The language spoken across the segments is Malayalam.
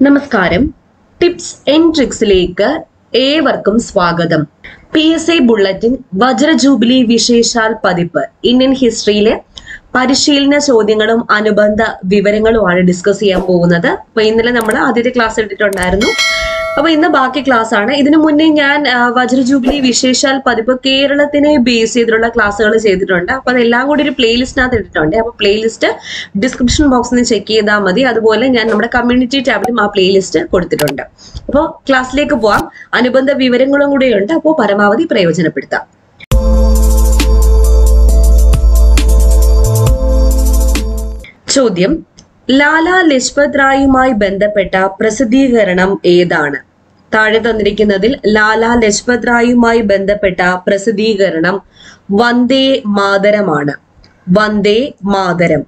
നമസ്കാരം ടിപ്സ് ആൻഡ് ട്രിക്സിലേക്ക് ഏവർക്കും സ്വാഗതം പി എസ് എ ബുള്ളറ്റിൻ വജ്ര ജൂബിലി വിശേഷാൽ പതിപ്പ് ഇന്ത്യൻ ഹിസ്റ്ററിയിലെ പരിശീലന ചോദ്യങ്ങളും അനുബന്ധ വിവരങ്ങളുമാണ് ഡിസ്കസ് ചെയ്യാൻ പോകുന്നത് അപ്പൊ ഇന്നലെ നമ്മൾ ആദ്യത്തെ ക്ലാസ് എടുത്തിട്ടുണ്ടായിരുന്നു അപ്പൊ ഇന്ന് ബാക്കി ക്ലാസ് ആണ് ഇതിനു മുന്നേ ഞാൻ ആ, വജ്ര ജൂബിലി വിശേഷാൽ പതിപ്പ് കേരളത്തിനെ ബേസ് ചെയ്തിട്ടുള്ള ക്ലാസ്സുകൾ ചെയ്തിട്ടുണ്ട് അപ്പൊ അതെല്ലാം കൂടി ഒരു പ്ലേലിസ്റ്റിനകത്ത് ഇട്ടിട്ടുണ്ട് അപ്പൊ പ്ലേലിസ്റ്റ് ഡിസ്ക്രിപ്ഷൻ ബോക്സിൽ നിന്ന് ചെക്ക് ചെയ്താൽ മതി അതുപോലെ ഞാൻ നമ്മുടെ കമ്മ്യൂണിറ്റി ടാബിലും ആ പ്ലേലിസ്റ്റ് കൊടുത്തിട്ടുണ്ട് അപ്പോൾ ക്ലാസ്സിലേക്ക് പോവാം അനുബന്ധ വിവരങ്ങളും കൂടെ ഉണ്ട് അപ്പോൾ പരമാവധി പ്രയോജനപ്പെടുത്താം ചോദ്യം ലാല ലജ്പത് റായുമായി ബന്ധപ്പെട്ട പ്രസിദ്ധീകരണം ഏതാണ് താഴെ തന്നിരിക്കുന്നതിൽ ലാല ലജ്പത് റായുമായി ബന്ധപ്പെട്ട പ്രസിദ്ധീകരണം വന്ദേ മാതരമാണ് വന്ദേ മാതരം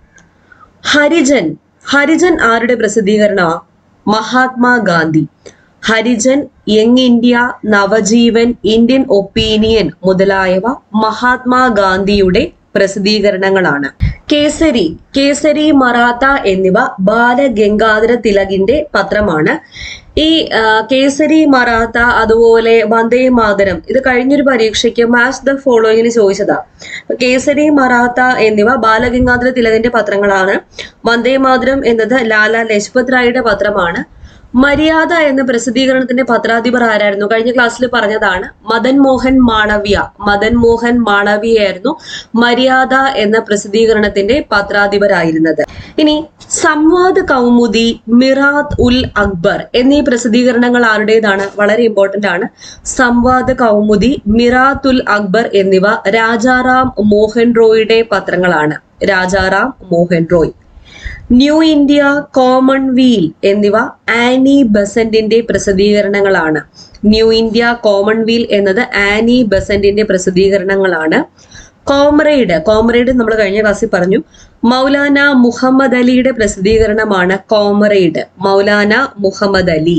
ഹരിജൻ ഹരിജൻ ആരുടെ പ്രസിദ്ധീകരണമാ Mahatma Gandhi Harijan Young India Navjivan Indian Opinion മുതലായവ മഹാത്മാഗാന്ധിയുടെ പ്രസിദ്ധീകരണങ്ങളാണ് കേസരി കേസരി മറാത്ത എന്നിവ ബാലഗംഗാധര തിലകിന്റെ പത്രമാണ് ഈ ആ, കേസരി മറാത്ത അതുപോലെ വന്ദേ മാതരം ഇത് കഴിഞ്ഞൊരു പരീക്ഷയ്ക്ക് മാച്ച് ദ ഫോളോയിങ്ങിന് ചോദിച്ചതാ കേസരി മറാത്ത എന്നിവ ബാലഗംഗാധര തിലകന്റെ പത്രങ്ങളാണ് വന്ദേ മാതരം എന്നത് ലാല ലജ്പത് റായിയുടെ പത്രമാണ് മര്യാദ എന്ന പ്രസിദ്ധീകരണത്തിന്റെ പത്രാധിപർ ആരായിരുന്നു കഴിഞ്ഞ ക്ലാസ്സിൽ പറഞ്ഞതാണ് മദൻ മോഹൻ മാളവ്യ മദൻ മോഹൻ മാളവ്യയായിരുന്നു മര്യാദ എന്ന പ്രസിദ്ധീകരണത്തിന്റെ പത്രാധിപരായിരുന്നത് ഇനി സംവാദ് കൗമുദി മിറാത്ത് ഉൽ അക്ബർ എന്നീ പ്രസിദ്ധീകരണങ്ങൾ ആരുടേതാണ് വളരെ ഇമ്പോർട്ടന്റ് ആണ് സംവാദ് കൗമുദി മിറാത്ത് ഉൽ അക്ബർ എന്നിവ രാജാറാം മോഹൻ റോയുടെ പത്രങ്ങളാണ് Rajaram Mohan Roy New India Commonweal എന്നിവ ആനി ബസന്റിന്റെ പ്രസിദ്ധീകരണങ്ങളാണ് ന്യൂ ഇന്ത്യ കോമൺവീൽ എന്നത് ആനി ബസന്റിന്റെ പ്രസിദ്ധീകരണങ്ങളാണ് കോമ്രേഡ് കോമ്രേഡ് നമ്മൾ കഴിഞ്ഞ ക്ലാസ്സിൽ പറഞ്ഞു മൗലാന മുഹമ്മദ് അലിയുടെ പ്രസിദ്ധീകരണമാണ് കോമ്രേഡ് മൗലാന മുഹമ്മദ് അലി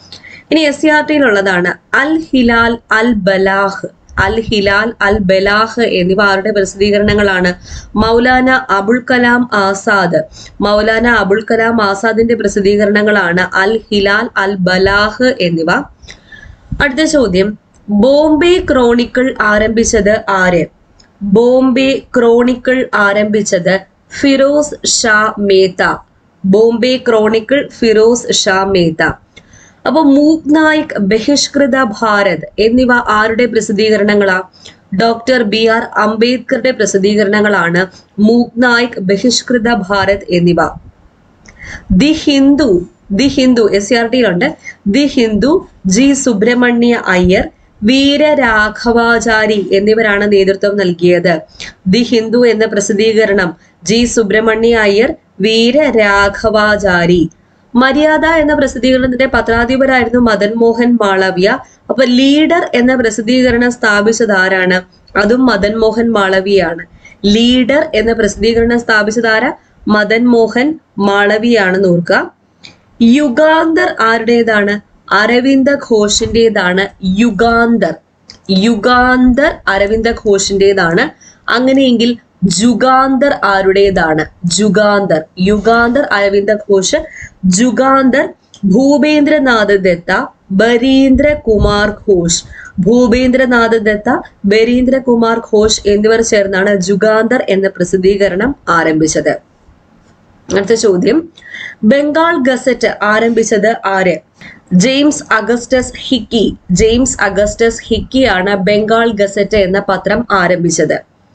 ഇനി എസ് സി ആർ ടിയിലുള്ളതാണ് അൽ ഹിലാൽ അൽ ബലാഹ് അൽ ഹിലാൽ അൽ ബലാഹ് എന്നിവ ആരുടെ പ്രസിദ്ധീകരണങ്ങളാണ് മൗലാന അബുൽ കലാം ആസാദ് മൗലാന അബുൽ കലാം ആസാദിന്റെ പ്രസിദ്ധീകരണങ്ങളാണ് അൽ ഹിലാൽ അൽ ബലാഹ് എന്നിവ അടുത്ത ചോദ്യം ബോംബെ ക്രോണിക്കിൾ ആരംഭിച്ചത് ആര് ബോംബെ ക്രോണിക്കിൾ ആരംഭിച്ചത് ഫിറോസ് ഷാ മേത്ത ബോംബെ ക്രോണിക്കിൾ ഫിറോസ് ഷാ മേത്ത അപ്പൊ മൂക് നായിക് ബഹിഷ്കൃത ഭാരത് എന്നിവ ആരുടെ പ്രസിദ്ധീകരണങ്ങളാ ഡോക്ടർ ബി ആർ അംബേദ്കറുടെ പ്രസിദ്ധീകരണങ്ങളാണ് മൂക് നായിക് ബഹിഷ്കൃത ഭാരത് എന്നിവ the Hindu the Hindu S C R ടിയിലുണ്ട് ദി ഹിന്ദു ജി സുബ്രഹ്മണ്യ അയ്യർ വീരരാഘവാചാരി എന്നിവരാണ് നേതൃത്വം നൽകിയത് ദി ഹിന്ദു എന്ന പ്രസിദ്ധീകരണം ജി സുബ്രഹ്മണ്യ അയ്യർ വീരരാഘവാചാരി മര്യാദ എന്ന പ്രസിദ്ധീകരണത്തിന്റെ പത്രാധിപരായിരുന്നു മദൻ മോഹൻ മാളവ്യ അപ്പൊ ലീഡർ എന്ന പ്രസിദ്ധീകരണം സ്ഥാപിച്ചത് ആരാണ് അതും മദൻ മോഹൻ മാളവിയാണ് ലീഡർ എന്ന പ്രസിദ്ധീകരണം സ്ഥാപിച്ചത് ആരാ മദൻ മോഹൻ മാളവിയാണെന്ന് ഓർക്കുക യുഗാന്തർ ആരുടേതാണ് അരവിന്ദ ഘോഷിന്റേതാണ് യുഗാന്തർ യുഗാന്തർ അരവിന്ദ ഘോഷിന്റേതാണ് അങ്ങനെയെങ്കിൽ ജുഗാന്തർ ആരുടേതാണ് ജുഗാന്തർ യുഗാന്തർ അരവിന്ദ ഘോഷ് ജുഗാന്തർ ഭൂപേന്ദ്രനാഥ് ദത്ത ബരീന്ദ്ര കുമാർ ഘോഷ് ഭൂപേന്ദ്രനാഥ് ദത്ത ബരീന്ദ്ര കുമാർ ഘോഷ് എന്നിവർ ചേർന്നാണ് ജുഗാന്തർ എന്ന പ്രസിദ്ധീകരണം ആരംഭിച്ചത് അടുത്ത ചോദ്യം ബംഗാൾ ഗസറ്റ് ആരംഭിച്ചത് ആര് James Augustus Hicky James Augustus ഹിക്കിയാണ് ബംഗാൾ ഗസറ്റ് എന്ന പത്രം ആരംഭിച്ചത്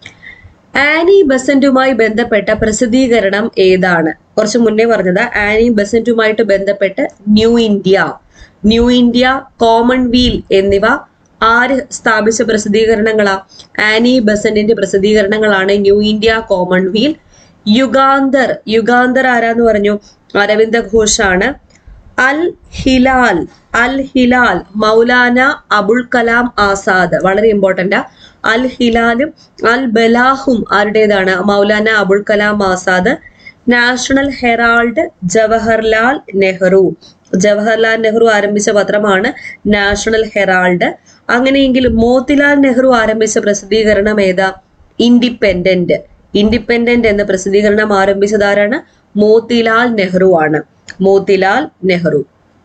ആനി ബസന്റുമായി ബന്ധപ്പെട്ട പ്രസിദ്ധീകരണം ഏതാണ് കുറച്ച് മുന്നേ പറഞ്ഞത് ആനി ബസന്റുമായിട്ട് ബന്ധപ്പെട്ട് New India New India Commonweal എന്നിവ ആര് സ്ഥാപിച്ച പ്രസിദ്ധീകരണങ്ങളാ ആനി ബസന്റിന്റെ പ്രസിദ്ധീകരണങ്ങളാണ് New India Commonweal Yugantar Yugantar ആരാന്ന് പറഞ്ഞു അരവിന്ദ ഘോഷാണ് അൽ ഹിലാൽ അൽ ഹിലാൽ മൗലാന അബുൽ കലാം ആസാദ് വളരെ ഇമ്പോർട്ടന്റ് അൽ ഹിലാലും അൽ ബലാഹും ആരുടേതാണ് മൗലാന അബുൽ കലാം ആസാദ് നാഷണൽ ഹെറാൾഡ് ജവഹർലാൽ നെഹ്റു ജവഹർലാൽ നെഹ്റു ആരംഭിച്ച പത്രമാണ് നാഷണൽ ഹെറാൾഡ് അങ്ങനെയെങ്കിൽ മോത്തിലാൽ നെഹ്റു ആരംഭിച്ച പ്രസിദ്ധീകരണം ഏതാ ഇൻഡിപെൻഡന്റ് ഇൻഡിപെൻഡന്റ് എന്ന പ്രസിദ്ധീകരണം ആരംഭിച്ചതാരാണ് മോത്തിലാൽ നെഹ്റു ആണ് മോത്തിലാൽ നെഹ്റു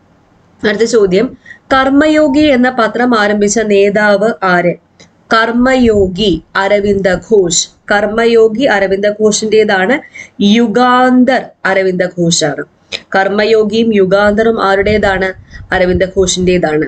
അടുത്ത ചോദ്യം കർമ്മയോഗി എന്ന പത്രം ആരംഭിച്ച നേതാവ് ആര് കർമ്മയോഗി അരവിന്ദ ഘോഷ് കർമ്മയോഗി അരവിന്ദ ഘോഷിന്റേതാണ് യുഗാന്തർ അരവിന്ദ ഘോഷാണ് കർമ്മയോഗിയും യുഗാന്തറും ആരുടേതാണ് അരവിന്ദ ഘോഷിന്റേതാണ്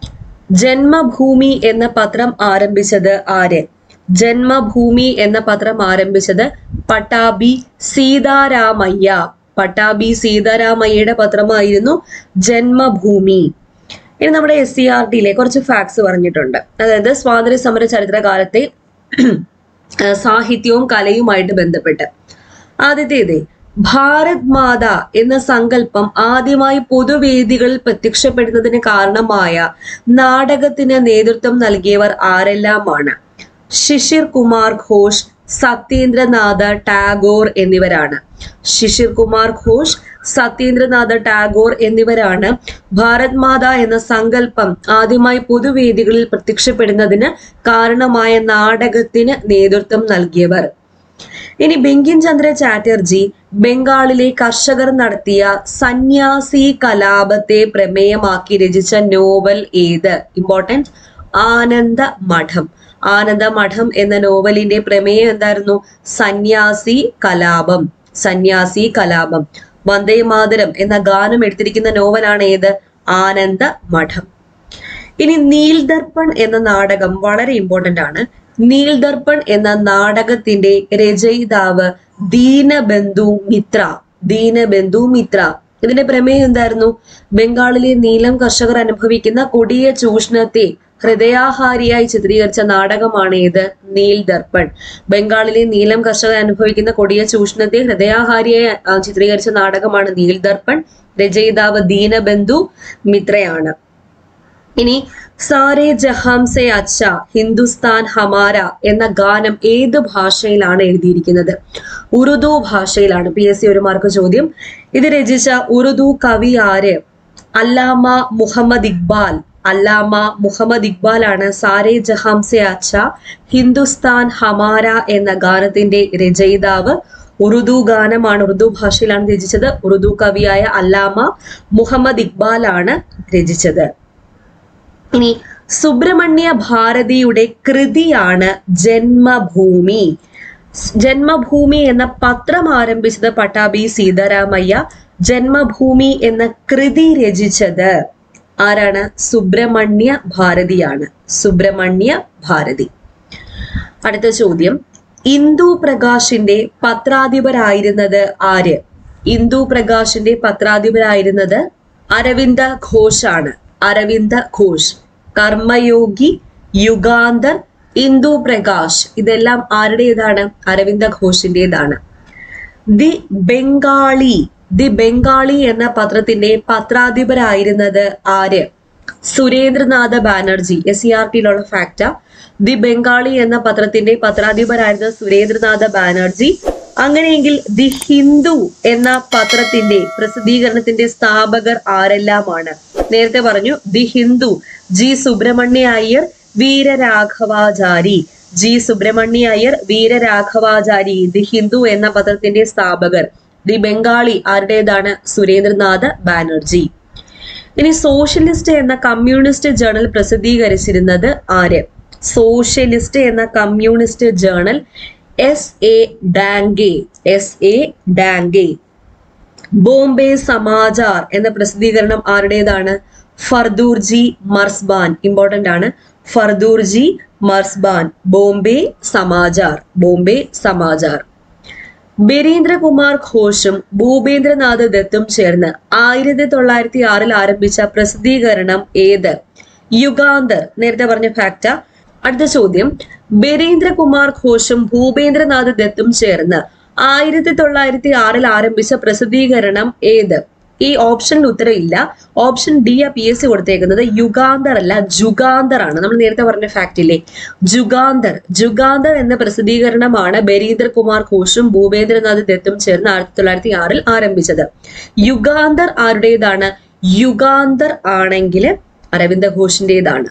ജന്മഭൂമി എന്ന പത്രം ആരംഭിച്ചത് ആര് ജന്മഭൂമി എന്ന പത്രം ആരംഭിച്ചത് പട്ടാഭി സീതാരാമയ്യ പട്ടാഭി സീതാരാമയ്യയുടെ പത്രമായിരുന്നു ജന്മഭൂമി ഇനി നമ്മുടെ എസ് സി ആർ ടിയിലെ കുറച്ച് ഫാക്ട്സ് പറഞ്ഞിട്ടുണ്ട് അതായത് സ്വാതന്ത്ര്യ സമര ചരിത്രകാലത്തെ ആ, സാഹിത്യവും കലയുമായിട്ട് ബന്ധപ്പെട്ട് ആദ്യത്തേത് ഭാരത് മാത എന്ന സങ്കല്പം ആദ്യമായി പൊതുവേദികളിൽ പ്രത്യക്ഷപ്പെടുന്നതിന് കാരണമായ നാടകത്തിന് നേതൃത്വം നൽകിയവർ ആരെല്ലാമാണ് ശിശിർ കുമാർ ഘോഷ് സത്യേന്ദ്രനാഥ ടാഗോർ എന്നിവരാണ് ശിശിർ കുമാർ ഘോഷ് സത്യേന്ദ്രനാഥ ടാഗോർ എന്നിവരാണ് ഭാരത് മാത എന്ന സങ്കല്പം ആദ്യമായി പൊതുവേദികളിൽ പ്രത്യക്ഷപ്പെടുന്നതിന് കാരണമായ നാടകത്തിന് നേതൃത്വം നൽകിയവർ ഇനി ബങ്കിം ചന്ദ്ര ചാറ്റർജി ബംഗാളിലെ കർഷകർ നടത്തിയ സന്യാസി കലാപത്തെ പ്രമേയമാക്കി രചിച്ച നോവൽ ഏത് ഇമ്പോർട്ടൻറ്റ് ആനന്ദ മഠം ആനന്ദ മഠം എന്ന നോവലിന്റെ പ്രമേയം എന്തായിരുന്നു സന്യാസി കലാപം സന്യാസി കലാപം വന്ദേ മാതരം എന്ന ഗാനം എടുത്തിരിക്കുന്ന നോവലാണ് ഏത് ആനന്ദ മഠം ഇനി നീൽദർപ്പൺ എന്ന നാടകം വളരെ ഇമ്പോർട്ടന്റ് ആണ് നീൽദർപ്പൺ എന്ന നാടകത്തിന്റെ രചയിതാവ് ദീനബന്ധു മിത്ര ദീനബന്ധു മിത്ര ഇതിന്റെ പ്രമേയം എന്തായിരുന്നു ബംഗാളിലെ നീലം കർഷകർ അനുഭവിക്കുന്ന കൊടിയ ചൂഷണത്തെ ഹൃദയാഹാരിയായി ചിത്രീകരിച്ച നാടകമാണ് ഏത് നീൽ ദർപ്പൺ ബംഗാളിലെ നീലം കർഷകർ അനുഭവിക്കുന്ന കൊടിയ ചൂഷണത്തെ ഹൃദയാഹാരിയായി ആ, ചിത്രീകരിച്ച നാടകമാണ് നീൽ ദർപ്പൺ രചയിതാവ് ദീനബന്ധു മിത്രയാണ് ഇനി സാരേ ജഹാം സെ അച്ഛ ഹിന്ദുസ്ഥാൻ ഹമാര എന്ന ഗാനം ഏത് ഭാഷയിലാണ് എഴുതിയിരിക്കുന്നത് ഉറുദു ഭാഷയിലാണ് പി എസ് സി ഒരു മാർക്ക് ചോദ്യം ഇത് രചിച്ച ഉറുദു കവി ആര് അല്ലാമ മുഹമ്മദ് ഇക്ബാൽ അല്ലാമ മുഹമ്മദ് ഇക്ബാൽ ആണ് സാരേ ജഹാം സെ അച്ഛ ഹിന്ദുസ്ഥാൻ ഹമാര എന്ന ഗാനത്തിന്റെ രചയിതാവ് ഉറുദു ഗാനമാണ് ഉറുദു ഭാഷയിലാണ് രചിച്ചത് ഉറുദു കവിയായ അല്ലാമ മുഹമ്മദ് ഇക്ബാൽ ആണ് രചിച്ചത് ഇനി സുബ്രഹ്മണ്യ ഭാരതിയുടെ കൃതിയാണ് ജന്മഭൂമി സ് ജന്മഭൂമി എന്ന പത്രം ആരംഭിച്ചത് പട്ടാഭി സീതാരാമയ്യ ജന്മഭൂമി എന്ന കൃതി രചിച്ചത് ആരാണ് സുബ്രഹ്മണ്യ ഭാരതിയാണ് സുബ്രഹ്മണ്യ ഭാരതി അടുത്ത ചോദ്യം ഇന്ദു പ്രകാശിന്റെ പത്രാധിപരായിരുന്നത് ആര് ഇന്ദു പ്രകാശിന്റെ പത്രാധിപരായിരുന്നത് അരവിന്ദ ഘോഷാണ് അരവിന്ദ ഘോഷ് കർമ്മയോഗി യുഗാന്തർ ഇന്ദു പ്രകാശ് ഇതെല്ലാം ആരുടേതാണ് അരവിന്ദ ഘോഷിന്റേതാണ് ദി ബംഗാളി ദി ബംഗാളി എന്ന പത്രത്തിന്റെ പത്രാധിപരായിരുന്നത് ആര് Surendranath Banerjee S C R ടിയിലുള്ള ഫാക്ട ദി ബംഗാളി എന്ന പത്രത്തിന്റെ പത്രാധിപരായിരുന്ന സുരേന്ദ്രനാഥ ബാനർജി അങ്ങനെയെങ്കിൽ ദി ഹിന്ദു എന്ന പത്രത്തിന്റെ പ്രസിദ്ധീകരണത്തിന്റെ സ്ഥാപകർ ആരെല്ലാമാണ് നേരത്തെ പറഞ്ഞു the Hindu G Subramania Iyer Veeraraghavachari G Subramania Iyer Veeraraghavachari the Hindu എന്ന പത്രത്തിന്റെ സ്ഥാപകർ ദി ബംഗാളി ആരുടേതാണ് സുരേന്ദ്രനാഥ ബാനർജി ഇനി സോഷ്യലിസ്റ്റ് എന്ന കമ്മ്യൂണിസ്റ്റ് ജേണൽ പ്രസിദ്ധീകരിച്ചിരുന്നത് ആര് സോഷ്യലിസ്റ്റ് എന്ന communist journal S A Dange S A Dange Bombay Samachar എന്ന പ്രസിദ്ധീകരണം ആരുടേതാണ് ഫർദൂർജി മർസ്ബാൻ ഇമ്പോർട്ടന്റ് ആണ് ഫർദൂർജി മർസ്ബാൻ ബോംബെ സമാചാർ ബോംബെ സമാചാർ ബിരീന്ദ്രകുമാർ ഘോഷും ഭൂപേന്ദ്രനാഥ് ദത്തും ചേർന്ന് ആയിരത്തി തൊള്ളായിരത്തി ആറിൽ ആരംഭിച്ച പ്രസിദ്ധീകരണം ഏത് യുഗാന്തർ നേരത്തെ പറഞ്ഞ ഫാക്ട അടുത്ത ചോദ്യം ബിരീന്ദ്രകുമാർ ഘോഷും ഭൂപേന്ദ്രനാഥ് ദത്തും ചേർന്ന് ആയിരത്തി തൊള്ളായിരത്തി ആറിൽ ആരംഭിച്ച പ്രസിദ്ധീകരണം ഏത് ഈ ഓപ്ഷനിൽ ഉത്തരം ഇല്ല ഓപ്ഷൻ ഡി ആ പി എസ് സി കൊടുത്തേക്കുന്നത് യുഗാന്തർ അല്ല ജുഗാന്തർ ആണ് നമ്മൾ നേരത്തെ പറഞ്ഞ ഫാക്ട് ഇല്ലേ ജുഗാന്തർ ജുഗാന്തർ എന്ന പ്രസിദ്ധീകരണമാണ് ബരീന്ദർ കുമാർ ഘോഷും ഭൂപേന്ദ്രനാഥ് ദത്തും ചേർന്ന് ആയിരത്തി തൊള്ളായിരത്തി ആറിൽ ആരംഭിച്ചത് യുഗാന്തർ ആരുടേതാണ് യുഗാന്തർ ആണെങ്കിൽ അരവിന്ദ ഘോഷിന്റേതാണ്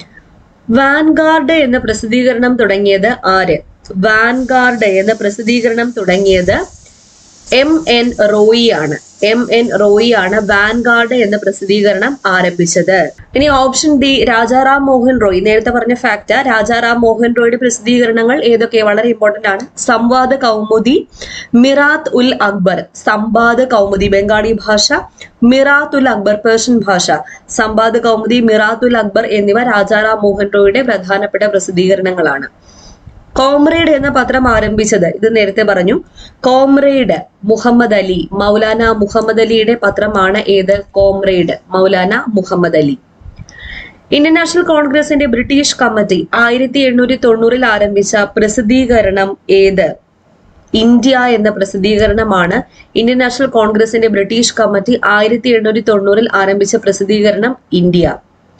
വാൻഗാർഡ് എന്ന പ്രസിദ്ധീകരണം തുടങ്ങിയത് ആര് വാൻഗാർഡ് എന്ന പ്രസിദ്ധീകരണം തുടങ്ങിയത് എം എൻ റോയി ആണ് എം എൻ റോയി ആണ് വാൻഗാർഡ് എന്ന പ്രസിദ്ധീകരണം ആരംഭിച്ചത് ഇനി ഓപ്ഷൻ ഡി രാജാറാം മോഹൻ റോയ് നേരത്തെ പറഞ്ഞ ഫാക്ട് രാജാറാം മോഹൻ റോയുടെ പ്രസിദ്ധീകരണങ്ങൾ ഏതൊക്കെ വളരെ ഇമ്പോർട്ടന്റ് ആണ് സംവാദ കൗമുദി മിറാത്ത് ഉൽ അക്ബർ സംവാദ കൗമുദി ബംഗാളി ഭാഷ മിറാത്ത് ഉൽ അക്ബർ പേർഷ്യൻ ഭാഷ സംവാദ കൗമുദി മിറാത്ത് ഉൽ അക്ബർ എന്നിവ രാജാറാം മോഹൻ റോയുടെ പ്രധാനപ്പെട്ട പ്രസിദ്ധീകരണങ്ങളാണ് കോമ്രേഡ് എന്ന പത്രം ആരംഭിച്ചത് ഇത് നേരത്തെ പറഞ്ഞു കോമ്രേഡ് മുഹമ്മദ് അലി മൗലാന മുഹമ്മദ് അലിയുടെ പത്രമാണ് ഏത് comrade Maulana Muhammad Ali Indian National കോൺഗ്രസിന്റെ ബ്രിട്ടീഷ് കമ്മിറ്റി ആയിരത്തി എണ്ണൂറ്റി തൊണ്ണൂറിൽ ആരംഭിച്ച പ്രസിദ്ധീകരണം ഏത് ഇന്ത്യ എന്ന പ്രസിദ്ധീകരണമാണ് ഇന്ത്യൻ നാഷണൽ കോൺഗ്രസിന്റെ ബ്രിട്ടീഷ് കമ്മിറ്റി ആയിരത്തി എണ്ണൂറ്റി തൊണ്ണൂറിൽ ആരംഭിച്ച പ്രസിദ്ധീകരണം ഇന്ത്യ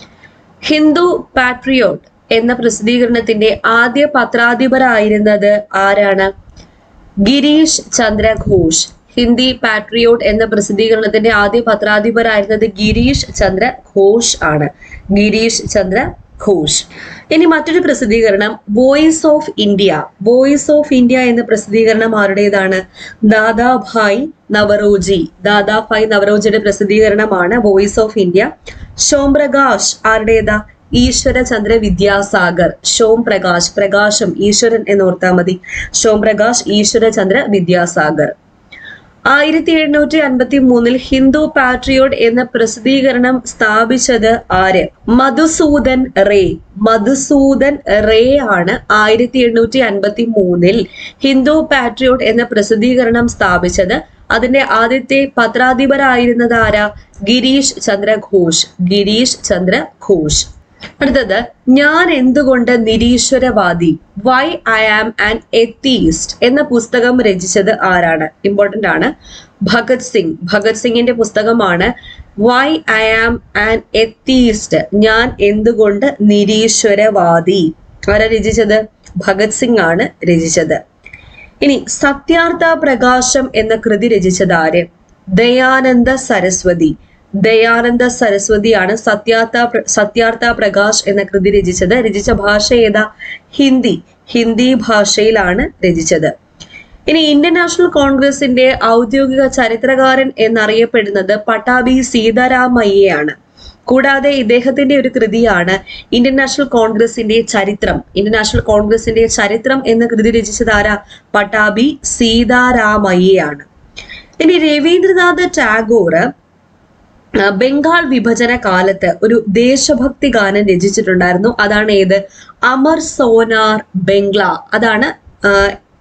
ഹിന്ദു പാട്രിയോട്ട് എന്ന പ്രസിദ്ധീകരണത്തിന്റെ ആദ്യ പത്രാധിപരായിരുന്നത് ആരാണ് ഗിരീഷ് ചന്ദ്ര ഘോഷ് ഹിന്ദി പാട്രിയോട്ട് എന്ന പ്രസിദ്ധീകരണത്തിന്റെ ആദ്യ പത്രാധിപരായിരുന്നത് ഗിരീഷ് ചന്ദ്ര ഘോഷ് ആണ് ഗിരീഷ് ചന്ദ്ര ഘോഷ് ഇനി മറ്റൊരു പ്രസിദ്ധീകരണം Voice of India Voice of India എന്ന പ്രസിദ്ധീകരണം ആരുടേതാണ് ദാദാഭായ് നവറോജി ദാദാഭായ് നവറോജിയുടെ പ്രസിദ്ധീകരണമാണ് Voice of India Som Prakash ആരുടേതാ ഈശ്വരചന്ദ്ര വിദ്യാസാഗർ ഷോം പ്രകാശ് പ്രകാശം ഈശ്വരൻ എന്നോർത്താൽ മതി ഷോം പ്രകാശ് ഈശ്വരചന്ദ്ര വിദ്യാസാഗർ ആയിരത്തി എണ്ണൂറ്റി അൻപത്തി മൂന്നിൽ ഹിന്ദു പാട്രിയോട്ട് എന്ന പ്രസിദ്ധീകരണം സ്ഥാപിച്ചത് ആര് മധുസൂദൻ റേ മധുസൂദൻ റേ ആണ് ആയിരത്തി എണ്ണൂറ്റി അൻപത്തി മൂന്നിൽ ഹിന്ദു പാട്രിയോട്ട് എന്ന പ്രസിദ്ധീകരണം സ്ഥാപിച്ചത് അതിന്റെ ആദ്യത്തെ പത്രാധിപരായിരുന്നത് ആരാ ഗിരീഷ് ചന്ദ്ര ഘോഷ് ഗിരീഷ് ചന്ദ്ര ഘോഷ് അടുത്തത് ഞാൻ എന്തുകൊണ്ട് നിരീശ്വരവാദി why I am an atheist എന്ന പുസ്തകം രചിച്ചത് ആരാണ് ഇമ്പോർട്ടന്റ് ആണ് ഭഗത് സിംഗ് ഭഗത് സിംഗിന്റെ പുസ്തകമാണ് why I am an atheist ഞാൻ എന്തുകൊണ്ട് നിരീശ്വരവാദി ആരാ രചിച്ചത് ഭഗത് സിംഗ് ആണ് രചിച്ചത് ഇനി സത്യാർത്ഥ പ്രകാശം എന്ന കൃതി രചിച്ചത് ആര് ദയാനന്ദ സരസ്വതി ദയാനന്ദ സരസ്വതിയാണ് സത്യാർത്ഥ പ്ര- സത്യാർത്ഥ പ്രകാശ് എന്ന കൃതി രചിച്ചത് രചിച്ച ഭാഷ ഏതാ ഹിന്ദി ഹിന്ദി ഭാഷയിലാണ് രചിച്ചത് ഇനി ഇന്ത്യൻ നാഷണൽ കോൺഗ്രസിന്റെ ഔദ്യോഗിക ചരിത്രകാരൻ എന്നറിയപ്പെടുന്നത് പട്ടാഭി സീതാരാമയ്യയാണ് കൂടാതെ ഇദ്ദേഹത്തിന്റെ ഒരു കൃതിയാണ് ഇന്ത്യൻ നാഷണൽ കോൺഗ്രസിന്റെ ചരിത്രം ഇന്ത്യൻ നാഷണൽ കോൺഗ്രസിന്റെ ചരിത്രം എന്ന കൃതി രചിച്ചത് ആരാ പട്ടാഭി സീതാരാമയ്യയാണ് ഇനി രവീന്ദ്രനാഥ് ടാഗോർ ആ, ബംഗാൾ വിഭജന കാലത്ത് ഒരു ദേശഭക്തി ഗാനം രചിച്ചിട്ടുണ്ടായിരുന്നു അതാണ് ഏത് അമർ സോനാർ ബംഗ്ല അതാണ് ആ,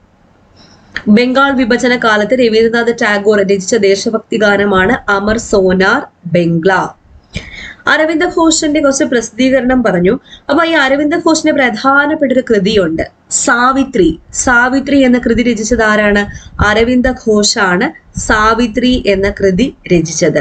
ബംഗാൾ വിഭജന കാലത്ത് രവീന്ദ്രനാഥ് ടാഗോർ രചിച്ച ദേശഭക്തി ഗാനമാണ് അമർ സോനാർ ബംഗ്ല അരവിന്ദ ഘോഷിന്റെ കുറച്ച് പ്രസിദ്ധീകരണം പറഞ്ഞു അപ്പൊ ഈ അരവിന്ദ ഘോഷിന്റെ പ്രധാനപ്പെട്ട ഒരു കൃതിയുണ്ട് സാവിത്രി സാവിത്രി എന്ന കൃതി രചിച്ചത് ആരാണ് അരവിന്ദ ഘോഷാണ് സാവിത്രി എന്ന കൃതി രചിച്ചത്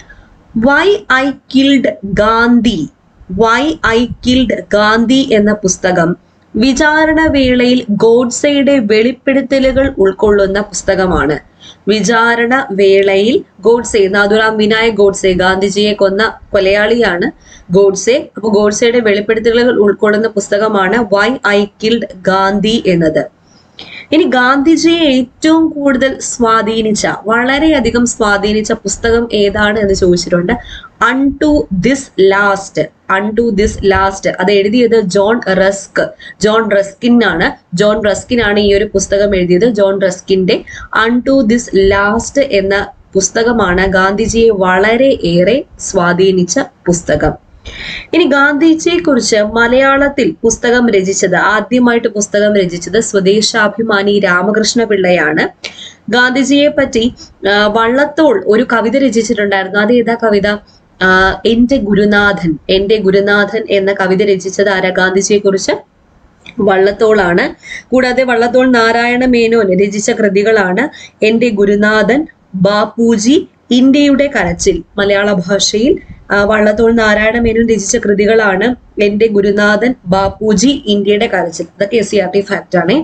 why I killed Gandhi why I killed Gandhi എന്ന പുസ്തകം വിചാരണ വേളയിൽ ഗോഡ്സെയുടെ വെളിപ്പെടുത്തലുകൾ ഉൾക്കൊള്ളുന്ന പുസ്തകമാണ് വിചാരണ വേളയിൽ ഗോഡ്സെ നാഥുറാം വിനായക് ഗോഡ്സെ ഗാന്ധിജിയെ കൊന്ന കൊലയാളിയാണ് ഗോഡ്സെ അപ്പൊ ഗോഡ്സെയുടെ വെളിപ്പെടുത്തലുകൾ ഉൾക്കൊള്ളുന്ന പുസ്തകമാണ് വൈ ഐ കിൽഡ് ഗാന്ധി എന്നത് ഇനി ഗാന്ധിജിയെ ഏറ്റവും കൂടുതൽ സ്വാധീനിച്ച വളരെയധികം സ്വാധീനിച്ച പുസ്തകം ഏതാണ് എന്ന് ചോദിച്ചിട്ടുണ്ട് unto this last unto this last അത് എഴുതിയത് ജോൺ റസ്ക് ജോൺ റസ്കിൻ ആണ് ജോൺ റസ്കിൻ ആണ് ഈ ഒരു പുസ്തകം എഴുതിയത് ജോൺ റസ്കിന്റെ അൺ ടു ദിസ് ലാസ്റ്റ് എന്ന പുസ്തകമാണ് ഗാന്ധിജിയെ വളരെ ഏറെ സ്വാധീനിച്ച പുസ്തകം ഇനി ഗാന്ധിജിയെ കുറിച്ച് മലയാളത്തിൽ പുസ്തകം രചിച്ചത് ആദ്യമായിട്ട് പുസ്തകം രചിച്ചത് സ്വദേശാഭിമാനി രാമകൃഷ്ണ പിള്ളയാണ് ഗാന്ധിജിയെ പറ്റി ആ, വള്ളത്തോൾ ഒരു കവിത രചിച്ചിട്ടുണ്ടായിരുന്നു അത് ഏതാ കവിത ആ, എന്റെ ഗുരുനാഥൻ എന്റെ ഗുരുനാഥൻ എന്ന കവിത രചിച്ചത് ആരാ ഗാന്ധിജിയെ കുറിച്ച് വള്ളത്തോളാണ് കൂടാതെ വള്ളത്തോൾ നാരായണ മേനോൻ രചിച്ച കൃതികളാണ് എന്റെ ഗുരുനാഥൻ ബാപ്പുജി ഇന്ത്യയുടെ കരച്ചിൽ മലയാള ഭാഷയിൽ ആ, വള്ളത്തോൾ നാരായണ മേനോൻ രചിച്ച കൃതികളാണ് എന്റെ ഗുരുനാഥൻ ബാപ്പുജി ഇന്ത്യയുടെ കരച്ചിൽ ഇതൊക്കെ S C R T fact ആണ്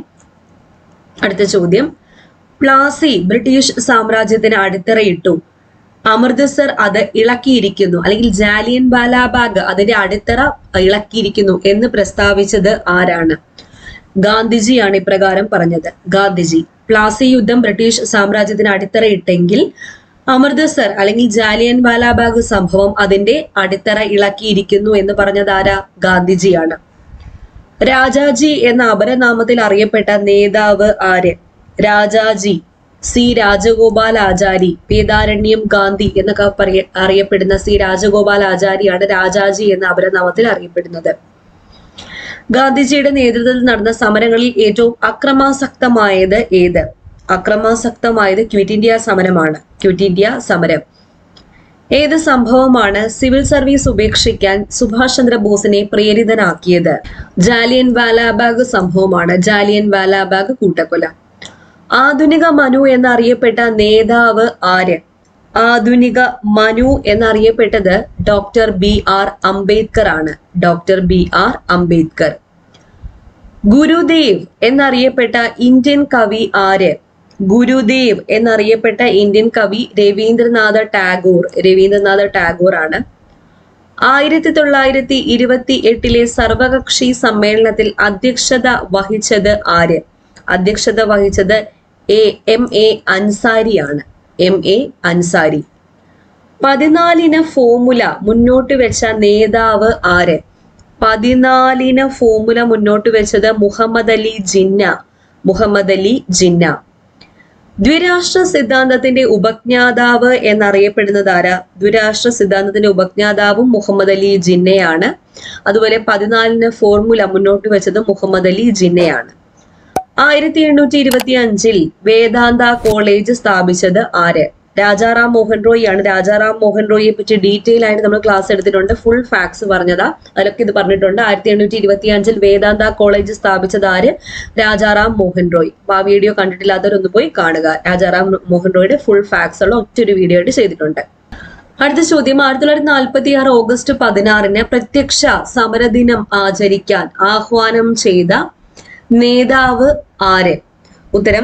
അടുത്ത ചോദ്യം പ്ലാസി ബ്രിട്ടീഷ് സാമ്രാജ്യത്തിന് അടിത്തറയിട്ടു അമൃത്സർ അത് ഇളക്കിയിരിക്കുന്നു അല്ലെങ്കിൽ ജാലിയൻ വാലാബാഗ് അതിന്റെ അടിത്തറ ഇളക്കിയിരിക്കുന്നു എന്ന് പ്രസ്താവിച്ചത് ആരാണ് ഗാന്ധിജിയാണ് ഇപ്രകാരം പറഞ്ഞത് ഗാന്ധിജി പ്ലാസി യുദ്ധം ബ്രിട്ടീഷ് സാമ്രാജ്യത്തിന് അടിത്തറയിട്ടെങ്കിൽ അമൃത്സർ അല്ലെങ്കിൽ ജാലിയൻ വാലാബാഗ് സംഭവം അതിന്റെ അടിത്തറ ഇളക്കിയിരിക്കുന്നു എന്ന് പറഞ്ഞത് ആരാ ഗാന്ധിജിയാണ് രാജാജി എന്ന അപരനാമത്തിൽ അറിയപ്പെട്ട നേതാവ് ആര് രാജാജി സി രാജഗോപാൽ ആചാരി വേദാരണ്യം ഗാന്ധി എന്നൊക്കെ പറയ അറിയപ്പെടുന്ന സി രാജഗോപാൽ ആചാരിയാണ് രാജാജി എന്ന അപരനാമത്തിൽ അറിയപ്പെടുന്നത് ഗാന്ധിജിയുടെ നേതൃത്വത്തിൽ നടന്ന സമരങ്ങളിൽ ഏറ്റവും അക്രമാസക്തമായത് ഏത് അക്രമാസക്തമായത് ക്വിറ്റ് ഇന്ത്യ സമരമാണ് ക്വിറ്റ് ഇന്ത്യ സമരം ഏത് സംഭവമാണ് സിവിൽ സർവീസ് ഉപേക്ഷിക്കാൻ സുഭാഷ് ചന്ദ്രബോസിനെ പ്രേരിതനാക്കിയത് ജാലിയൻ വാലാബാഗ് സംഭവമാണ് ജാലിയൻ വാലാബാഗ് കൂട്ടക്കൊല ആധുനിക മനു എന്നറിയപ്പെട്ട നേതാവ് ആര് ആധുനിക മനു എന്നറിയപ്പെട്ടത് ഡോക്ടർ ബി ആർ അംബേദ്കർ ആണ് doctor B R Ambedkar Gurudev എന്നറിയപ്പെട്ട ഇന്ത്യൻ കവി ആര് ഗുരുദേവ് എന്നറിയപ്പെട്ട ഇന്ത്യൻ കവി രവീന്ദ്രനാഥ ടാഗോർ രവീന്ദ്രനാഥ ടാഗോർ ആണ് ആയിരത്തി തൊള്ളായിരത്തി ഇരുപത്തി എട്ടിലെ സർവകക്ഷി സമ്മേളനത്തിൽ അധ്യക്ഷത വഹിച്ചത് ആര് അധ്യക്ഷത വഹിച്ചത് എ എം എ അൻസാരിയാണ് എം എ അൻസാരി പതിനാലിന് ഫോമുല മുന്നോട്ട് വെച്ച നേതാവ് ആര് പതിനാലിന് ഫോമുല മുന്നോട്ട് വെച്ചത് മുഹമ്മദ് അലി ജിന്ന മുഹമ്മദ് അലി ജിന്ന ദ്വിരാഷ്ട്ര സിദ്ധാന്തത്തിന്റെ ഉപജ്ഞാതാവ് എന്നറിയപ്പെടുന്നത് ആരാ ദ്വിരാഷ്ട്ര സിദ്ധാന്തത്തിന്റെ ഉപജ്ഞാതാവും മുഹമ്മദ് അലി ജിന്നയാണ് അതുപോലെ പതിനാലിന് ഫോർമുല മുന്നോട്ട് വെച്ചത് മുഹമ്മദ് അലി ജിന്നയാണ് ആയിരത്തി എണ്ണൂറ്റി ഇരുപത്തി അഞ്ചിൽ വേദാന്ത കോളേജ് സ്ഥാപിച്ചത് ആര് രാജാറാം മോഹൻ റോയ് ആണ് രാജാറാം മോഹൻ റോയിയെ പറ്റി ഡീറ്റെയിൽ ആയിട്ട് നമ്മൾ ക്ലാസ് എടുത്തിട്ടുണ്ട് ഫുൾ ഫാക്സ് പറഞ്ഞതാ അതിലൊക്കെ ഇത് പറഞ്ഞിട്ടുണ്ട് ആയിരത്തി എണ്ണൂറ്റി ഇരുപത്തി അഞ്ചിൽ വേദാന്ത കോളേജ് സ്ഥാപിച്ചത് ആര് രാജാറാം മോഹൻ റോയ് അപ്പൊ ആ വീഡിയോ കണ്ടിട്ടില്ലാത്തവരൊന്ന് പോയി കാണുക രാജാറാം മോഹൻ റോയുടെ ഫുൾ ഫാക്സ് ഉള്ള ഒറ്റൊരു വീഡിയോ ആയിട്ട് ചെയ്തിട്ടുണ്ട് അടുത്ത ചോദ്യം ആയിരത്തി തൊള്ളായിരത്തി നാൽപ്പത്തി ആറ് ഓഗസ്റ്റ് പതിനാറിന് പ്രത്യക്ഷ സമരദിനം ആചരിക്കാൻ ആഹ്വാനം ചെയ്ത നേതാവ് ആര് ഉത്തരം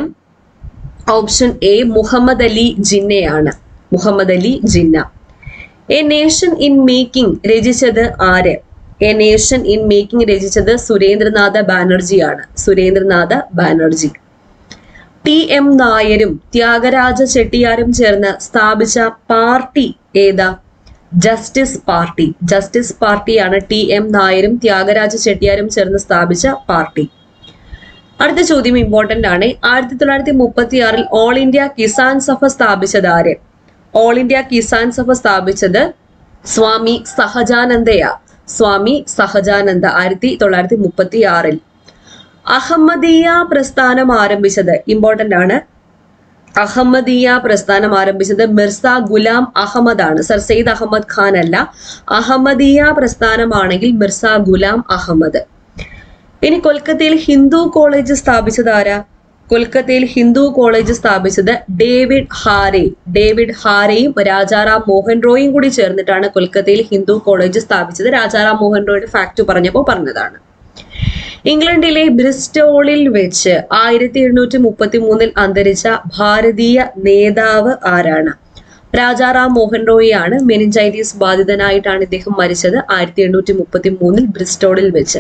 ഓപ്ഷൻ എ മുഹമ്മദ് അലി ജിന്നയാണ് Muhammad Ali Jinnah A nation in making രചിച്ചത് ആര് എ നേഷൻ ഇൻ മേക്കിംഗ് രചിച്ചത് സുരേന്ദ്രനാഥ ബാനർജിയാണ് സുരേന്ദ്രനാഥ ബാനർജി ടി എം നായരും ത്യാഗരാജ ചെട്ടിയാരും ചേർന്ന് സ്ഥാപിച്ച പാർട്ടി ഏതാ ജസ്റ്റിസ് പാർട്ടി ജസ്റ്റിസ് പാർട്ടിയാണ് ടി എം നായരും ത്യാഗരാജ ചെട്ടിയാരും ചേർന്ന് സ്ഥാപിച്ച പാർട്ടി അടുത്ത ചോദ്യം ഇമ്പോർട്ടന്റ് ആണ് ആയിരത്തി തൊള്ളായിരത്തി മുപ്പത്തി ആറിൽ ഓൾ ഇന്ത്യ കിസാൻ സഭ സ്ഥാപിച്ചത് ആര് ഓൾ ഇന്ത്യ കിസാൻ സഭ സ്ഥാപിച്ചത് സ്വാമി സഹജാനന്ദയ സ്വാമി സഹജാനന്ദ ആയിരത്തി തൊള്ളായിരത്തി മുപ്പത്തി ആറിൽ അഹമ്മദീയ പ്രസ്ഥാനം ആരംഭിച്ചത് ഇമ്പോർട്ടന്റ് ആണ് അഹമ്മദീയ പ്രസ്ഥാനം ആരംഭിച്ചത് മിർസ ഗുലാം അഹമ്മദ് ആണ് സർ സെയ്ദ് അഹമ്മദ് ഖാൻ അല്ല അഹമ്മദീയ പ്രസ്ഥാനമാണെങ്കിൽ മിർസ ഗുലാം അഹമ്മദ് ഇനി കൊൽക്കത്തയിൽ ഹിന്ദു കോളേജ് സ്ഥാപിച്ചത് ആരാ കൊൽക്കത്തയിൽ ഹിന്ദു കോളേജ് സ്ഥാപിച്ചത് ഡേവിഡ് ഹാരെ ഡേവിഡ് ഹാരെയും രാജാറാം മോഹൻ റോയും കൂടി ചേർന്നിട്ടാണ് കൊൽക്കത്തയിൽ ഹിന്ദു കോളേജ് സ്ഥാപിച്ചത് രാജാറാം മോഹൻ റോയുടെ ഫാക്ട് പറഞ്ഞപ്പോൾ പറഞ്ഞതാണ് ഇംഗ്ലണ്ടിലെ ബ്രിസ്റ്റോളിൽ വെച്ച് ആയിരത്തി എണ്ണൂറ്റി മുപ്പത്തി മൂന്നിൽ അന്തരിച്ച ഭാരതീയ നേതാവ് ആരാണ് രാജാറാം മോഹൻ റോയിയാണ് മെനിഞ്ചൈറ്റിസ് ബാധിതനായിട്ടാണ് ഇദ്ദേഹം മരിച്ചത് ആയിരത്തി എണ്ണൂറ്റി മുപ്പത്തി മൂന്നിൽ ബ്രിസ്റ്റോളിൽ വെച്ച്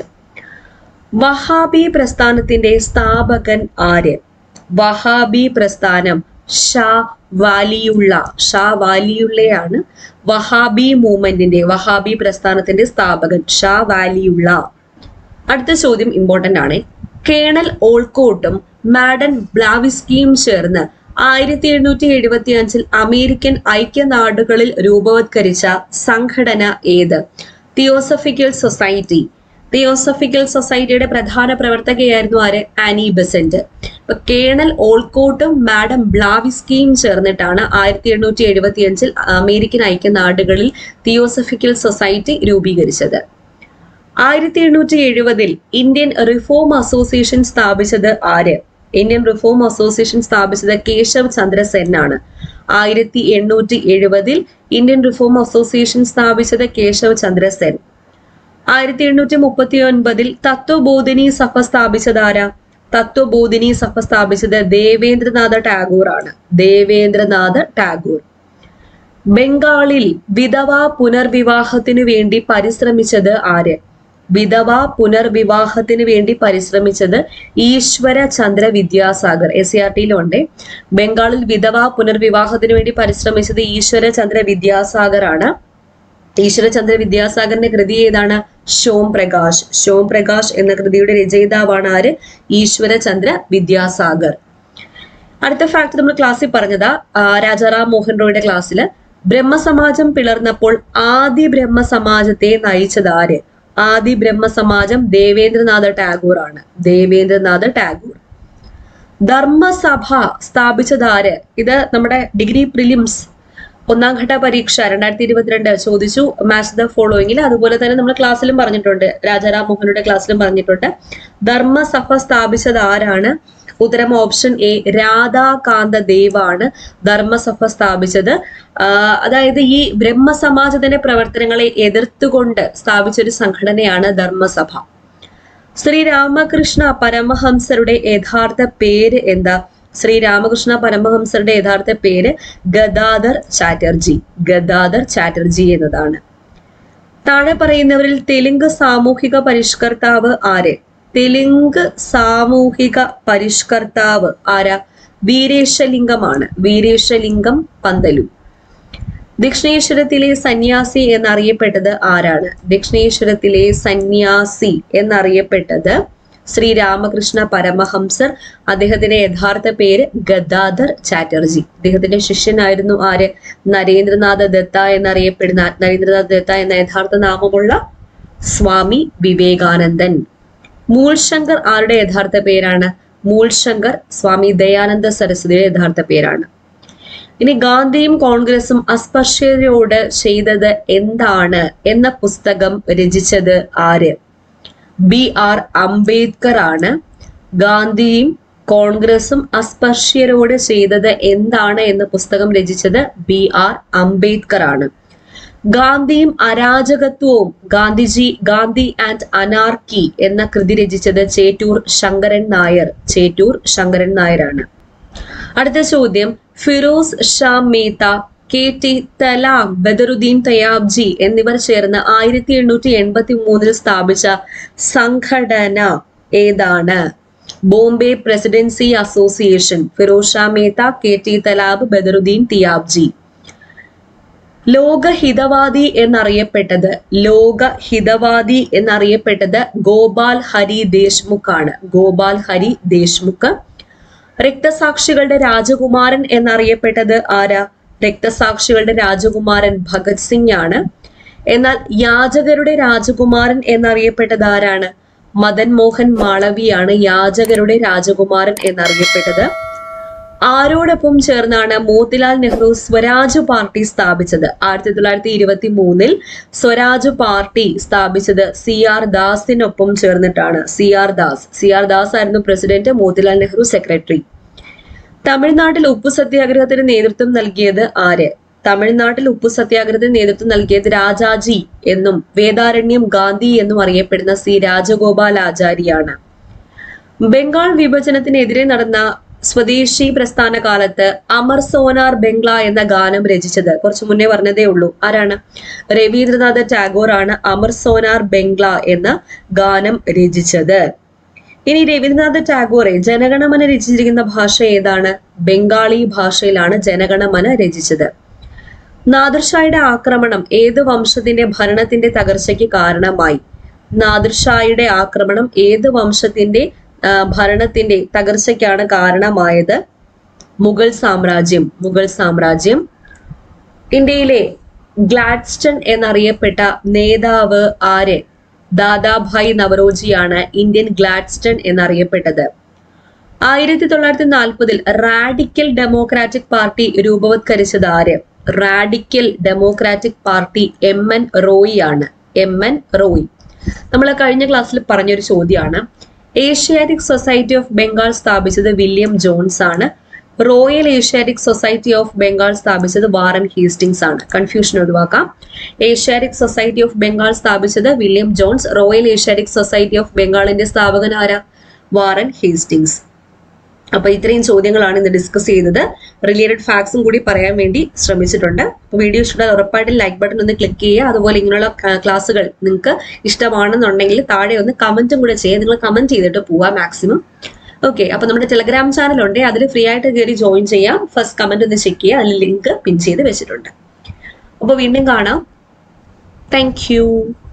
വഹാബി പ്രസ്ഥാനത്തിന്റെ സ്ഥാപകൻ ആര് വഹാബി പ്രസ്ഥാനം ഷാ വാലിയുള്ള ഷാ വാലിയുള്ളയാണ് വഹാബി മൂവ്മെന്റിന്റെ വഹാബി പ്രസ്ഥാനത്തിന്റെ സ്ഥാപകൻ ഷാ വാലിയുള്ള അടുത്ത ചോദ്യം ഇമ്പോർട്ടന്റ് ആണ് കേണൽ ഓൾക്കോട്ടും മാഡൻ ബ്ലാവിസ്കിയും ചേർന്ന് ആയിരത്തി എണ്ണൂറ്റി എഴുപത്തി അഞ്ചിൽ അമേരിക്കൻ ഐക്യനാടുകളിൽ രൂപവത്കരിച്ച സംഘടന ഏത് തിയോസഫിക്കൽ സൊസൈറ്റി തിയോസഫിക്കൽ സൊസൈറ്റിയുടെ പ്രധാന പ്രവർത്തകയായിരുന്നു ആര് ആനി ബെസന്റ് ഇപ്പൊ കേണൽ ഓൾക്കോട്ടും മാഡം ബ്ലാവിസ്കിയും ചേർന്നിട്ടാണ് ആയിരത്തി എണ്ണൂറ്റി എഴുപത്തി അഞ്ചിൽ അമേരിക്കൻ ഐക്യനാടുകളിൽ തിയോസഫിക്കൽ സൊസൈറ്റി രൂപീകരിച്ചത് ആയിരത്തി എണ്ണൂറ്റി എഴുപതിൽ ഇന്ത്യൻ റിഫോം അസോസിയേഷൻ സ്ഥാപിച്ചത് ആര് ഇന്ത്യൻ റിഫോം അസോസിയേഷൻ സ്ഥാപിച്ചത് കേശവ് ചന്ദ്ര സെൻ ആണ് ആയിരത്തി എണ്ണൂറ്റി എഴുപതിൽ ഇന്ത്യൻ റിഫോം അസോസിയേഷൻ സ്ഥാപിച്ചത് കേശവ് ചന്ദ്ര സെൻ ആയിരത്തി എണ്ണൂറ്റി മുപ്പത്തി ഒൻപതിൽ തത്വബോധിനി സഭ സ്ഥാപിച്ചത് ആരാ തത്വബോധിനി സഭ സ്ഥാപിച്ചത് ദേവേന്ദ്രനാഥ ടാഗോർ ആണ് ദേവേന്ദ്രനാഥ ടാഗോർ ബംഗാളിൽ വിധവ പുനർവിവാഹത്തിനു വേണ്ടി പരിശ്രമിച്ചത് ആര് വിധവ പുനർവിവാഹത്തിന് വേണ്ടി പരിശ്രമിച്ചത് Ishwar Chandra Vidyasagar S C R ടിയിലുണ്ട് ബംഗാളിൽ വിധവ പുനർവിവാഹത്തിന് വേണ്ടി പരിശ്രമിച്ചത് ഈശ്വര ചന്ദ്ര വിദ്യാസാഗർ ആണ് ഈശ്വരചന്ദ്ര വിദ്യാസാഗറിന്റെ കൃതി ഏതാണ് ഷോം പ്രകാശ് ഷോം പ്രകാശ് എന്ന കൃതിയുടെ രചയിതാവാണ് ആര് ഈശ്വരചന്ദ്ര വിദ്യാസാഗർ അടുത്ത ഫാക്ട് നമ്മൾ ക്ലാസ്സിൽ പറഞ്ഞതാ ആ, രാജാറാം മോഹൻ റോയുടെ ക്ലാസ്സിൽ ബ്രഹ്മസമാജം പിളർന്നപ്പോൾ ആദി ബ്രഹ്മസമാജത്തെ നയിച്ചത് ആര് ആദി ബ്രഹ്മസമാജം ദേവേന്ദ്രനാഥ ടാഗോർ ആണ് ദേവേന്ദ്രനാഥ ടാഗോർ ധർമ്മസഭ സ്ഥാപിച്ചത് ആര് ഇത് നമ്മുടെ ഡിഗ്രി പ്രിലിംസ് ഒന്നാം ഘട്ട പരീക്ഷ രണ്ടായിരത്തി ഇരുപത്തിരണ്ട് ചോദിച്ചു മാച്ച് ദ ഫോളോയിങ്ങിൽ അതുപോലെ തന്നെ നമ്മൾ ക്ലാസ്സിലും പറഞ്ഞിട്ടുണ്ട് രാജാറാം മോഹനുടെ ക്ലാസ്സിലും പറഞ്ഞിട്ടുണ്ട് ധർമ്മസഭ സ്ഥാപിച്ചത് ആരാണ് ഉത്തരം ഓപ്ഷൻ എ രാധാകാന്ത ദേവാണ് ധർമ്മസഭ സ്ഥാപിച്ചത് ആ, അതായത് ഈ ബ്രഹ്മസമാജത്തിന്റെ പ്രവർത്തനങ്ങളെ എതിർത്തുകൊണ്ട് സ്ഥാപിച്ച ഒരു സംഘടനയാണ് ധർമ്മസഭ ശ്രീ രാമകൃഷ്ണ പരമഹംസരുടെ യഥാർത്ഥ പേര് എന്താ ശ്രീ രാമകൃഷ്ണ പരമഹംസരുടെ യഥാർത്ഥ പേര് ഗദാധർ ചാറ്റർജി ഗദാധർ ചാറ്റർജി എന്നതാണ് താഴെ പറയുന്നവരിൽ തെലുങ്ക് സാമൂഹിക പരിഷ്കർത്താവ് ആര് തെലുങ്ക് സാമൂഹിക പരിഷ്കർത്താവ് ആരാ വീരേശലിംഗമാണ് വീരേശലിംഗം പന്തലു ദക്ഷിണേശ്വരത്തിലെ സന്യാസി എന്നറിയപ്പെട്ടത് ആരാണ് ദക്ഷിണേശ്വരത്തിലെ സന്യാസി എന്നറിയപ്പെട്ടത് ശ്രീ രാമകൃഷ്ണ പരമഹംസർ അദ്ദേഹത്തിന്റെ യഥാർത്ഥ പേര് ഗദാധർ ചാറ്റർജി അദ്ദേഹത്തിന്റെ ശിഷ്യനായിരുന്നു ആര് നരേന്ദ്രനാഥ ദത്ത എന്നറിയപ്പെടുന്ന നരേന്ദ്രനാഥ് ദത്ത എന്ന യഥാർത്ഥ നാമമുള്ള സ്വാമി വിവേകാനന്ദൻ മൂൾശങ്കർ ആരുടെ യഥാർത്ഥ പേരാണ് മൂൾശങ്കർ സ്വാമി ദയാനന്ദ സരസ്വതിയുടെ യഥാർത്ഥ പേരാണ് ഇനി ഗാന്ധിയും കോൺഗ്രസും അസ്പൃശ്യതയോട് ചെയ്തത് എന്താണ് എന്ന പുസ്തകം രചിച്ചത് ആര് ബി ആർ അംബേദ്കർ ആണ് ഗാന്ധിയും കോൺഗ്രസും അസ്പൃശ്യരോട് ചെയ്തത് എന്താണ് എന്ന പുസ്തകം രചിച്ചത് ബി ആർ അംബേദ്കർ ആണ് ഗാന്ധിയും അരാജകത്വവും ഗാന്ധിജി ഗാന്ധി ആൻഡ് അനാർക്കി എന്ന കൃതി രചിച്ചത് ചേറ്റൂർ ശങ്കരൻ നായർ ചേറ്റൂർ ശങ്കരൻ നായരാണ് അടുത്ത ചോദ്യം ഫിറോസ് ഷാ മേത്ത കെ ടി തലാം ബദറുദ്ദീൻ തയാബ്ജി എന്നിവർ ചേർന്ന് ആയിരത്തി എണ്ണൂറ്റി എൺപത്തി മൂന്നിൽ സ്ഥാപിച്ച സംഘടന ഏതാണ് Bombay presidency association Firoz Shah Mehta K T Telang Badruddin Tyabji Lokhitwadi എന്നറിയപ്പെട്ടത് ലോകഹിതവാദി എന്നറിയപ്പെട്ടത് ഗോപാൽ ഹരി ദേശ്മുഖ് ആണ് ഗോപാൽ ഹരി ദേശ്മുഖ് രക്തസാക്ഷികളുടെ രാജകുമാരൻ എന്നറിയപ്പെട്ടത് ആരാ രക്തസാക്ഷികളുടെ രാജകുമാരൻ ഭഗത് സിംഗ് ആണ് എന്നാൽ യാചകരുടെ രാജകുമാരൻ എന്നറിയപ്പെട്ടത് ആരാണ് മദൻ മോഹൻ മാളവിയാണ് യാചകരുടെ രാജകുമാരൻ എന്നറിയപ്പെട്ടത് ആരോടൊപ്പം ചേർന്നാണ് മോത്തിലാൽ നെഹ്റു സ്വരാജ് പാർട്ടി സ്ഥാപിച്ചത് ആയിരത്തി തൊള്ളായിരത്തി ഇരുപത്തി മൂന്നിൽ സ്വരാജ് പാർട്ടി സ്ഥാപിച്ചത് സി ആർ ദാസിനൊപ്പം ചേർന്നിട്ടാണ് C R Das C R Das ആയിരുന്നു പ്രസിഡന്റ് മോത്തിലാൽ നെഹ്റു സെക്രട്ടറി തമിഴ്നാട്ടിൽ ഉപ്പു സത്യാഗ്രഹത്തിന് നേതൃത്വം നൽകിയത് ആര് തമിഴ്നാട്ടിൽ ഉപ്പു സത്യാഗ്രഹത്തിന് നേതൃത്വം നൽകിയത് രാജാജി എന്നും വേദാരണ്യം ഗാന്ധി എന്നും അറിയപ്പെടുന്ന സി രാജഗോപാൽ ആചാര്യാണ് ബംഗാൾ വിഭജനത്തിനെതിരെ നടന്ന സ്വദേശി പ്രസ്ഥാന കാലത്ത് അമർ സോനാർ ബംഗ്ല എന്ന ഗാനം രചിച്ചത് കുറച്ചു മുന്നേ പറഞ്ഞതേ ഉള്ളൂ ആരാണ് രവീന്ദ്രനാഥ ടാഗോർ ആണ് അമർ സോനാർ ബംഗ്ല എന്ന ഗാനം രചിച്ചത് ഇനി രവീന്ദ്രനാഥ ടാഗോറെ ജനഗണമന രചിച്ചിരിക്കുന്ന ഭാഷ ഏതാണ് ബംഗാളി ഭാഷയിലാണ് ജനഗണമന രചിച്ചത് നാദിർഷായുടെ ആക്രമണം ഏത് വംശത്തിന്റെ ഭരണത്തിന്റെ തകർച്ചയ്ക്ക് കാരണമായി നാദിർഷായുടെ ആക്രമണം ഏത് വംശത്തിന്റെ ആ, ഭരണത്തിന്റെ തകർച്ചയ്ക്കാണ് കാരണമായത് മുഗൾ സാമ്രാജ്യം മുഗൾ സാമ്രാജ്യം ഇന്ത്യയിലെ ഗ്ലാഡ്സ്റ്റൺ എന്നറിയപ്പെട്ട നേതാവ് ആര് ദാദാഭായ് നവറോജിയാണ് ഇന്ത്യൻ ഗ്ലാഡ്സ്റ്റൺ എന്നറിയപ്പെട്ടത് ആയിരത്തി തൊള്ളായിരത്തി നാൽപ്പതിൽ റാഡിക്കൽ ഡെമോക്രാറ്റിക് പാർട്ടി രൂപവത്കരിച്ചത് ആര് radical democratic party M N Roy ആണ് എം എൻ റോയി നമ്മൾ കഴിഞ്ഞ ക്ലാസ്സിൽ പറഞ്ഞൊരു ചോദ്യമാണ് ഏഷ്യാറ്റിക് സൊസൈറ്റി ഓഫ് ബംഗാൾ സ്ഥാപിച്ചത് വില്യം ജോൺസ് ആണ് royal Asiatic society of Bengal സ്ഥാപിച്ചത് വാറൻ ഹേസ്റ്റിംഗ്സ് ആണ് കൺഫ്യൂഷൻ ഒഴിവാക്കാം ഏഷ്യാറ്റിക് സൊസൈറ്റി ഓഫ് ബംഗാൾ സ്ഥാപിച്ചത് William Jones royal Asiatic society of ബംഗാളിന്റെ സ്ഥാപകൻ ആരാ വാറൻ ഹേസ്റ്റിംഗ്സ് അപ്പൊ ഇത്രയും ചോദ്യങ്ങളാണ് ഇന്ന് ഡിസ്കസ് ചെയ്തത് റിലേറ്റഡ് ഫാക്ട്സും കൂടി പറയാൻ വേണ്ടി ശ്രമിച്ചിട്ടുണ്ട് അപ്പൊ വീഡിയോ ഇഷ്ടപ്പെട്ടാൽ ഉറപ്പായിട്ടും ലൈക്ക് ബട്ടൺ ഒന്ന് ക്ലിക്ക് ചെയ്യുക അതുപോലെ ഇങ്ങനെയുള്ള ക്ലാസ്സുകൾ നിങ്ങൾക്ക് ഇഷ്ടമാണെന്നുണ്ടെങ്കിൽ താഴെ ഒന്ന് കമന്റും കൂടെ ചെയ്യുക നിങ്ങൾ കമന്റ് ചെയ്തിട്ട് പോവാ മാക്സിമം ഓക്കെ അപ്പൊ നമ്മുടെ ടെലഗ്രാം ചാനൽ ഉണ്ട് അതിൽ ഫ്രീ ആയിട്ട് കയറി ജോയിൻ ചെയ്യാം ഫസ്റ്റ് കമന്റ് ഒന്ന് ചെക്ക് ചെയ്യുക അതിൽ ലിങ്ക് പിൻ ചെയ്ത് വെച്ചിട്ടുണ്ട് അപ്പൊ വീണ്ടും കാണാം താങ്ക് യു